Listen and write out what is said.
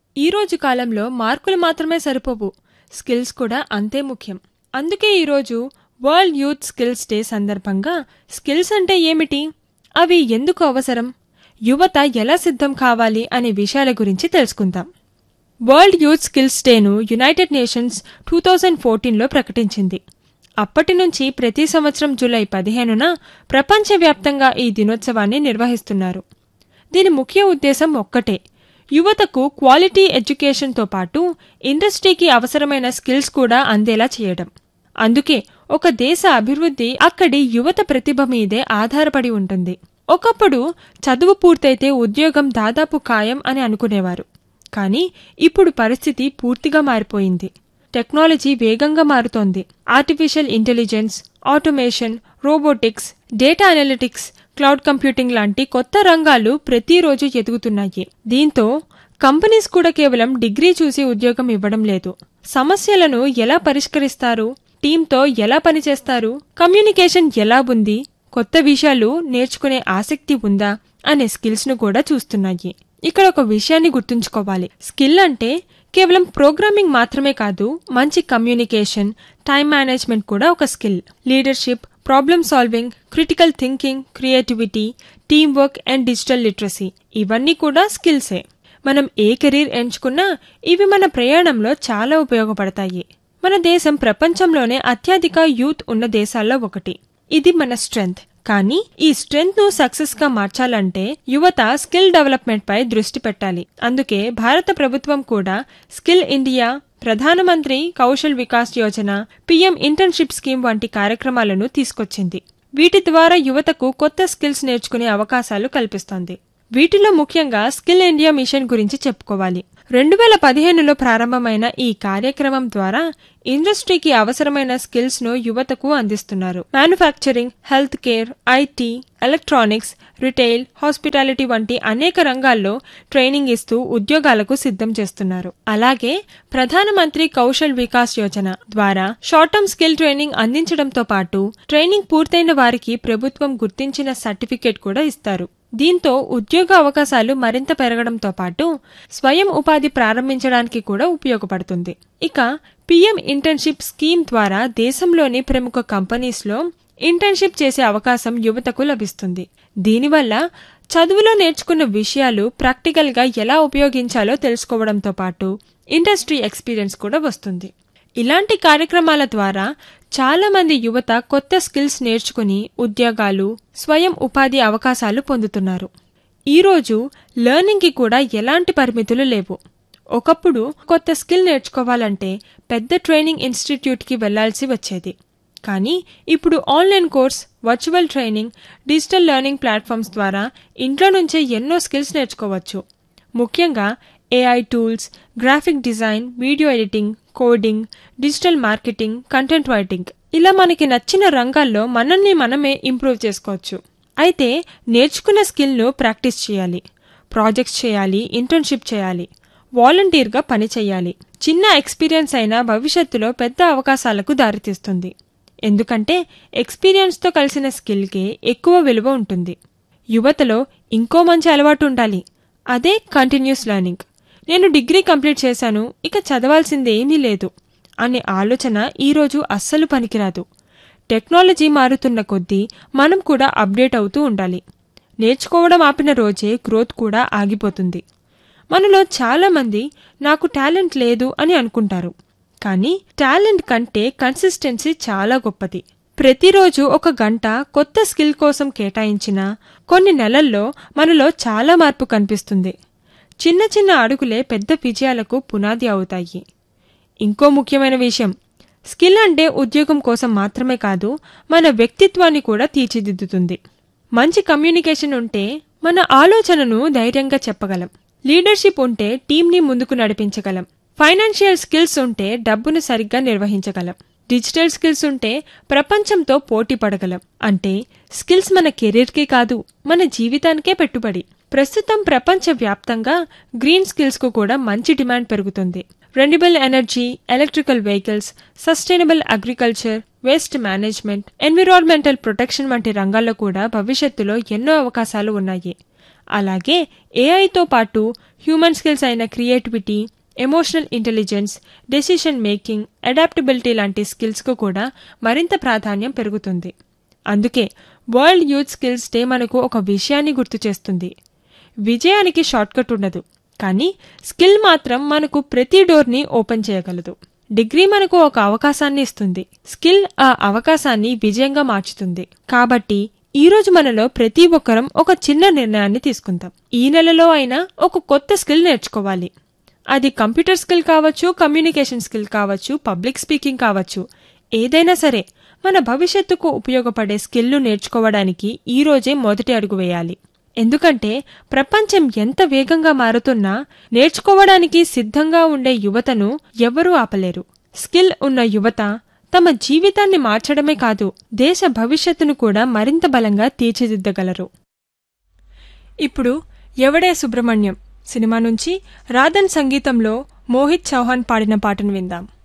ఈ రోజు కాలంలో మార్కులు మాత్రమే సరిపోవు స్కిల్స్ కూడా అంతే ముఖ్యం అందుకే ఈరోజు వరల్డ్ యూత్ స్కిల్స్ డే సందర్భంగా స్కిల్స్ అంటే ఏమిటి అవి ఎందుకు అవసరం యువత ఎలా సిద్ధం కావాలి అనే విషయాల గురించి తెలుసుకుందాం వరల్డ్ యూత్ స్కిల్స్ డేను యునైటెడ్ నేషన్స్ టూ థౌజండ్ ఫోర్టీన్లో ప్రకటించింది అప్పటి నుంచి ప్రతి సంవత్సరం జూలై పదిహేనున ప్రపంచవ్యాప్తంగా ఈ దినోత్సవాన్ని నిర్వహిస్తున్నారు దీని ముఖ్య ఉద్దేశం ఒక్కటే యువతకు క్వాలిటీ ఎడ్యుకేషన్తో పాటు ఇండస్ట్రీకి అవసరమైన స్కిల్స్ కూడా అందేలా చేయడం అందుకే ఒక దేశ అభివృద్ధి అక్కడి యువత ప్రతిభ మీదే ఆధారపడి ఉంటుంది ఒకప్పుడు చదువు పూర్తయితే ఉద్యోగం దాదాపు ఖాయం అని అనుకునేవారు కానీ ఇప్పుడు పరిస్థితి పూర్తిగా మారిపోయింది టెక్నాలజీ వేగంగా మారుతోంది artificial intelligence automation robotics data analytics cloud computing లాంటి కొత్త రంగాలు ప్రతిరోజు ఎదుగుతున్నాయి దీంతో కంపెనీస్ కూడా కేవలం డిగ్రీ చూసి ఉద్యోగం ఇవ్వడం లేదు సమస్యలను ఎలా పరిష్కరిస్తారు టీంతో ఎలా పనిచేస్తారు కమ్యూనికేషన్ ఎలా ఉంది కొత్త విషయాలు నేర్చుకునే ఆసక్తి ఉందా అనే స్కిల్స్ ను కూడా చూస్తున్నాయి ఇక్కడ ఒక విషయాన్ని గుర్తుంచుకోవాలి స్కిల్ అంటే కేవలం ప్రోగ్రామింగ్ మాత్రమే కాదు మంచి కమ్యూనికేషన్ టైం మేనేజ్మెంట్ కూడా ఒక skill leadership problem solving critical thinking creativity team work and digital literacy ఇవన్నీ కూడా స్కిల్సే మనం ఏ కెరీర్ ఎంచుకున్నా ఇవి మన ప్రయాణంలో చాలా ఉపయోగపడతాయి మన దేశం ప్రపంచంలోనే అత్యధిక యూత్ ఉన్న దేశాల్లో ఒకటి ఇది మన స్ట్రెంగ్త్ కానీ ఈ స్ట్రెంగ్త్ ను సక్సెస్ గా మార్చాలంటే యువత స్కిల్ డెవలప్మెంట్ పై దృష్టి పెట్టాలి అందుకే భారత ప్రభుత్వం కూడా స్కిల్ ఇండియా ప్రధానమంత్రి Kaushal Vikas Yojana PM internship scheme వంటి కార్యక్రమాలను తీసుకొచ్చింది వీటి ద్వారా యువతకు కొత్త స్కిల్స్ నేర్చుకునే అవకాశాలు కల్పిస్తోంది వీటిలో ముఖ్యంగా స్కిల్ ఇండియా మిషన్ గురించి చెప్పుకోవాలి రెండు వేల పదిహేనులో ప్రారంభమైన ఈ కార్యక్రమం ద్వారా ఇండస్ట్రీకి అవసరమైన స్కిల్స్ ను యువతకు అందిస్తున్నారు manufacturing health care IT electronics retail hospitality వంటి అనేక రంగాల్లో ట్రైనింగ్ ఇస్తూ ఉద్యోగాలకు సిద్ధం చేస్తున్నారు అలాగే ప్రధానమంత్రి కౌశల్ వికాస్ యోజన ద్వారా షార్ట్ టర్మ్ స్కిల్ ట్రైనింగ్ అందించడంతో పాటు ట్రైనింగ్ పూర్తయిన వారికి ప్రభుత్వం గుర్తించిన సర్టిఫికేట్ కూడా ఇస్తారు దీంతో ఉద్యోగ అవకాశాలు మరింత పెరగడంతో పాటు స్వయం ఉపాధి ప్రారంభించడానికి కూడా ఉపయోగపడుతుంది ఇక పీఎం ఇంటర్న్షిప్ స్కీమ్ ద్వారా దేశంలోని ప్రముఖ కంపెనీస్లో ఇంటర్న్షిప్ చేసే అవకాశం యువతకు లభిస్తుంది దీనివల్ల చదువులో నేర్చుకున్న విషయాలు ప్రాక్టికల్గా ఎలా ఉపయోగించాలో తెలుసుకోవడంతో పాటు ఇండస్ట్రీ ఎక్స్పీరియన్స్ కూడా వస్తుంది ఇలాంటి కార్యక్రమాల ద్వారా చాలా మంది యువత కొత్త స్కిల్స్ నేర్చుకుని ఉద్యోగాలు స్వయం ఉపాధి అవకాశాలు పొందుతున్నారు ఈరోజు లెర్నింగ్కి కూడా ఎలాంటి పరిమితులు లేవు ఒకప్పుడు కొత్త స్కిల్ నేర్చుకోవాలంటే పెద్ద ట్రైనింగ్ ఇన్స్టిట్యూట్కి వెళ్లాల్సి వచ్చేది కానీ ఇప్పుడు online course virtual training digital learning platforms ద్వారా ఇంట్లో నుంచే ఎన్నో స్కిల్స్ నేర్చుకోవచ్చు ముఖ్యంగా AI tools graphic design video editing coding digital marketing content writing ఇలా మనకి నచ్చిన రంగాల్లో మనల్ని మనమే ఇంప్రూవ్ చేసుకోవచ్చు అయితే నేర్చుకున్న స్కిల్ను ప్రాక్టీస్ చేయాలి ప్రాజెక్ట్స్ చేయాలి ఇంటర్న్షిప్ చేయాలి వాలంటీర్గా పని చేయాలి చిన్న ఎక్స్పీరియన్స్ అయినా భవిష్యత్తులో పెద్ద అవకాశాలకు దారితీస్తుంది ఎందుకంటే ఎక్స్పీరియన్స్తో కలిసిన స్కిల్కే ఎక్కువ విలువ ఉంటుంది యువతలో ఇంకో మంచి అలవాటు ఉండాలి అదే కంటిన్యూస్ లెర్నింగ్ నేను డిగ్రీ కంప్లీట్ చేశాను ఇక చదవాల్సింది ఏమీ లేదు అనే ఆలోచన ఈరోజు అస్సలు పనికిరాదు టెక్నాలజీ మారుతున్న కొద్దీ మనం కూడా అప్డేట్ అవుతూ ఉండాలి నేర్చుకోవడం ఆపిన రోజే గ్రోత్ కూడా ఆగిపోతుంది మనలో చాలామంది నాకు టాలెంట్ లేదు అని అనుకుంటారు కానీ టాలెంట్ కంటే కన్సిస్టెన్సీ చాలా గొప్పది ప్రతిరోజు ఒక గంట కొత్త స్కిల్ కోసం కేటాయించిన కొన్ని నెలల్లో మనలో చాలా మార్పు కనిపిస్తుంది చిన్న చిన్న అడుగులే పెద్ద విజయాలకు పునాది అవుతాయి ఇంకో ముఖ్యమైన విషయం స్కిల్ అంటే ఉద్యోగం కోసం మాత్రమే కాదు మన వ్యక్తిత్వాన్ని కూడా తీర్చిదిద్దుతుంది మంచి కమ్యూనికేషన్ ఉంటే మన ఆలోచనను ధైర్యంగా చెప్పగలం లీడర్షిప్ ఉంటే టీంని ముందుకు నడిపించగలం ఫైనాన్షియల్ స్కిల్స్ ఉంటే డబ్బును సరిగ్గా నిర్వహించగలం డిజిటల్ స్కిల్స్ ఉంటే ప్రపంచంతో పోటీ పడగలం అంటే స్కిల్స్ మన కెరీర్కే కాదు మన జీవితానికే పెట్టుబడి ప్రస్తుతం ప్రపంచ వ్యాప్తంగా గ్రీన్ స్కిల్స్ కు కూడా మంచి డిమాండ్ పెరుగుతుంది renewable energy electrical vehicles sustainable agriculture waste management environmental protection వంటి రంగాల్లో కూడా భవిష్యత్తులో ఎన్నో అవకాశాలు ఉన్నాయి అలాగే ఏఐతో పాటు హ్యూమన్ స్కిల్స్ అయిన creativity emotional intelligence decision making adaptability లాంటి స్కిల్స్కు కూడా మరింత ప్రాధాన్యం పెరుగుతుంది అందుకే వరల్డ్ యూత్ స్కిల్స్ డే మనకు ఒక విషయాన్ని గుర్తు చేస్తుంది విజయానికి షార్ట్కట్ ఉండదు కానీ స్కిల్ మాత్రం మనకు ప్రతి డోర్ని ఓపెన్ చేయగలదు డిగ్రీ మనకు ఒక అవకాశాన్ని ఇస్తుంది స్కిల్ ఆ అవకాశాన్ని విజయంగా మార్చుతుంది కాబట్టి ఈ రోజు మనలో ప్రతి ఒక్కరం ఒక చిన్న నిర్ణయాన్ని తీసుకుందాం ఈ నెలలో అయినా ఒక కొత్త స్కిల్ నేర్చుకోవాలి అది కంప్యూటర్ స్కిల్ కావచ్చు కమ్యూనికేషన్ స్కిల్ కావచ్చు పబ్లిక్ స్పీకింగ్ కావచ్చు ఏదైనా సరే మన భవిష్యత్తుకు ఉపయోగపడే స్కిల్లు నేర్చుకోవడానికి ఈ రోజే మొదటి అడుగు వేయాలి ఎందుకంటే ప్రపంచం ఎంత వేగంగా మారుతున్నా నేర్చుకోవడానికి సిద్ధంగా ఉండే యువతను ఎవరూ ఆపలేరు స్కిల్ ఉన్న యువత తమ జీవితాన్ని మార్చడమే కాదు దేశ భవిష్యత్తును కూడా మరింత బలంగా తీర్చిదిద్దగలరు ఇప్పుడు ఎవడే సుబ్రహ్మణ్యం సినిమా నుంచి రాధన్ సంగీతంలో మోహిత్ చౌహాన్ పాడిన పాటను విందాం